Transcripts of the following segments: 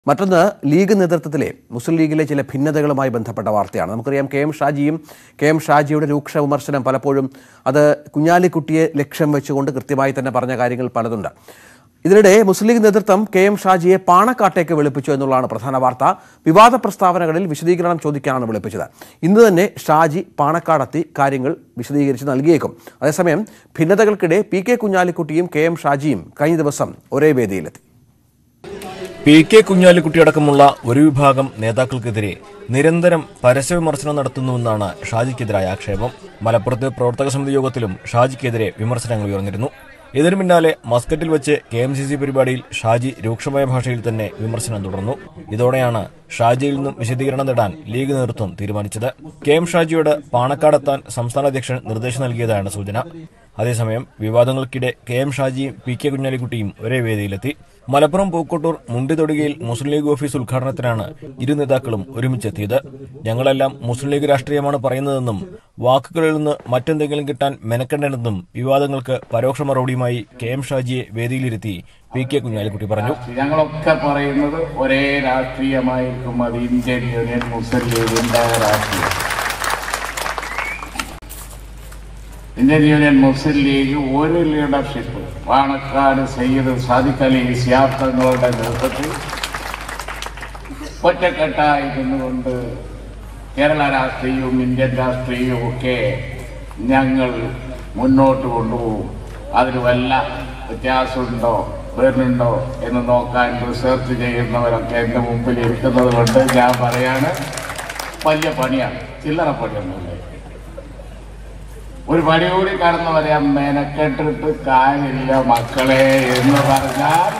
മറ്റൊന്ന് ലീഗ് നേതൃത്വത്തിലെ മുസ്ലിം ലീഗിലെ ചില ഭിന്നതകളുമായി ബന്ധപ്പെട്ട വാർത്തയാണ് നമുക്കറിയാം കെ എം ഷാജിയും കെ എം ഷാജിയുടെ രൂക്ഷ വിമർശനം പലപ്പോഴും അത് കുഞ്ഞാലിക്കുട്ടിയെ ലക്ഷ്യം വെച്ചുകൊണ്ട് കൃത്യമായി തന്നെ പറഞ്ഞ കാര്യങ്ങൾ പലതുണ്ട് ഇതിനിടെ മുസ്ലിം ലീഗ് നേതൃത്വം കെ എം ഷാജിയെ പാണക്കാട്ടേക്ക് വിളിപ്പിച്ചു എന്നുള്ളതാണ് പ്രധാന വാർത്ത വിവാദ പ്രസ്താവനകളിൽ വിശദീകരണം ചോദിക്കാനാണ് വിളിപ്പിച്ചത് ഇന്ന് തന്നെ ഷാജി പാണക്കാടെത്തി കാര്യങ്ങൾ വിശദീകരിച്ച് നൽകിയേക്കും അതേസമയം ഭിന്നതകൾക്കിടെ പി കെ കുഞ്ഞാലിക്കുട്ടിയും കെ എം ഷാജിയും കഴിഞ്ഞ ദിവസം ഒരേ വേദിയിലെത്തി പി കെ കുഞ്ഞാലിക്കുട്ടിയടക്കമുള്ള ഒരു വിഭാഗം നേതാക്കൾക്കെതിരെ നിരന്തരം പരസ്യവിമർശനം നടത്തുന്നുവെന്നാണ് ഷാജിക്കെതിരായ ആക്ഷേപം മലപ്പുറത്ത് പ്രവർത്തക സമിതി യോഗത്തിലും ഷാജിക്കെതിരെ വിമർശനങ്ങൾ ഉയർന്നിരുന്നു ഇതിനു പിന്നാലെ മസ്കറ്റിൽ വെച്ച് കെ എം സി സി പരിപാടിയിൽ ഷാജി രൂക്ഷമായ ഭാഷയിൽ തന്നെ വിമർശനം തുടർന്നു ഇതോടെയാണ് ഷാജിയിൽ നിന്നും വിശദീകരണം നേടാൻ ലീഗ് നേതൃത്വം തീരുമാനിച്ചത് കെ എം ഷാജിയോട് പാണക്കാടെത്താൻ സംസ്ഥാന അധ്യക്ഷൻ നിർദ്ദേശം നൽകിയതാണ് സൂചന അതേസമയം വിവാദങ്ങൾക്കിടെ കെ എം ഷാജിയും പി കെ കുഞ്ഞാലിക്കുട്ടിയും ഒരേ വേദിയിലെത്തി മലപ്പുറം പൂക്കോട്ടൂർ മുണ്ടിതൊടുകയിൽ മുസ്ലിം ലീഗ് ഓഫീസ് ഉദ്ഘാടനത്തിനാണ് ഇരു നേതാക്കളും ഒരുമിച്ചെത്തിയത് ഞങ്ങളെല്ലാം മുസ്ലിം ലീഗ് രാഷ്ട്രീയമാണ് പറയുന്നതെന്നും വാക്കുകളിൽ നിന്ന് മറ്റെന്തെങ്കിലും കിട്ടാൻ മെനക്കെണ്ടെന്നും വിവാദങ്ങൾക്ക് പരോക്ഷ മറുപടിയുമായി കെ എം ഷാജിയെ വേദിയിലിരുത്തി പി കെ കുഞ്ഞാലിക്കുട്ടി പറഞ്ഞു ഞങ്ങളൊക്കെ പറയുന്നത് ഒരേ രാഷ്ട്രീയമായിരിക്കും അത് ഇന്ത്യൻ യൂണിയൻ മുസ്ലിം ലീഗിന്റെ രാഷ്ട്രീയം ഇന്ത്യൻ യൂണിയൻ മുസ്ലിം ലീഗ് ഒരു ലീഡർഷിപ്പ് പാണക്കാട് സയ്യിദ് സാദിഖ് അലി സിയാബ് തങ്ങളുടെ നേതൃത്വത്തിൽ ഒറ്റക്കെട്ടായി നിന്നുകൊണ്ട് കേരള രാഷ്ട്രീയവും ഇന്ത്യൻ രാഷ്ട്രീയവും ഒക്കെ ഞങ്ങൾ മുന്നോട്ട് കൊണ്ടുപോകും അതിന് വല്ല വ്യത്യാസമുണ്ടോ വരുന്നുണ്ടോ എന്ന് നോക്കാൻ റിസർച്ച് ചെയ്യുന്നവരൊക്കെ എൻ്റെ മുമ്പിൽ ഇരിക്കുന്നത് കൊണ്ട് ഞാൻ പറയാണ് വലിയ പണിയാണ് ചില്ലറ പണിയൊന്നുമില്ല ഒരു പണി കൂടി കടന്നു വരാൻ മെനക്കെട്ടിട്ട് കാര്യമില്ല മക്കളെ എന്ന് പറഞ്ഞാൽ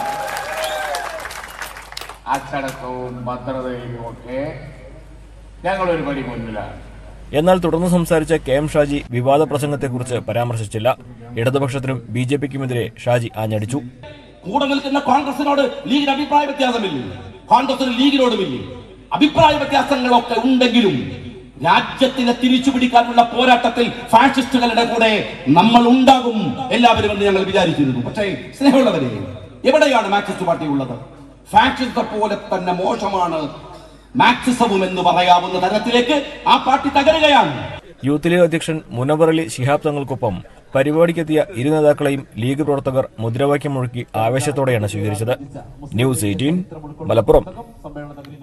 അച്ചടക്കവും ഭദ്രതയും ഒക്കെ ഞങ്ങളൊരു പടി മുന്നിലാണ് എന്നാൽ തുടർന്ന് സംസാരിച്ച കെ എം ഷാജി വിവാദ പ്രസംഗത്തെക്കുറിച്ച് പരാമർശിച്ചില്ല ഇടതുപക്ഷത്തിനും ബി ജെ പിക്കുമെതിരെ ഷാജി ആഞ്ഞടിച്ചു കൂടെ നിൽക്കുന്ന കോൺഗ്രസിനോട് ലീഗിന് അഭിപ്രായ വ്യത്യാസമില്ലേ കോൺഗ്രസിന് ലീഗിനോടുമില്ലേ അഭിപ്രായ വ്യത്യാസങ്ങളൊക്കെ ഉണ്ടെങ്കിലും രാജ്യത്തിനെ തിരിച്ചു പിടിക്കാനുള്ള പോരാട്ടത്തിൽ ഫാഷിസ്റ്റുകളുടെ കൂടെ നമ്മൾ ഉണ്ടാകും എല്ലാവരും എന്ന് ഞങ്ങൾ വിചാരിച്ചിരുന്നു പക്ഷേ സ്നേഹമുള്ളവരെ എവിടെയാണ് മാർക്സിസ്റ്റ് പാർട്ടി ഉള്ളത് ഫാഷിസത്തെ പോലെ തന്നെ മോശമാണ് മാർക്സിസവും എന്ന് പറയാവുന്ന തരത്തിലേക്ക് ആ പാർട്ടി തകരുകയാണ് യൂത്ത് ലീഗ് അധ്യക്ഷൻ മുനവർ അലി ശിഹാബ് തങ്ങൾക്കൊപ്പം പരിപാടിക്കെത്തിയ ഇരു നേതാക്കളെയും ലീഗ് പ്രവർത്തകർ മുദ്രാവാക്യം മുഴക്കി ആവേശത്തോടെയാണ് സ്വീകരിച്ചത് ന്യൂസ് എയ്റ്റീൻ മലപ്പുറം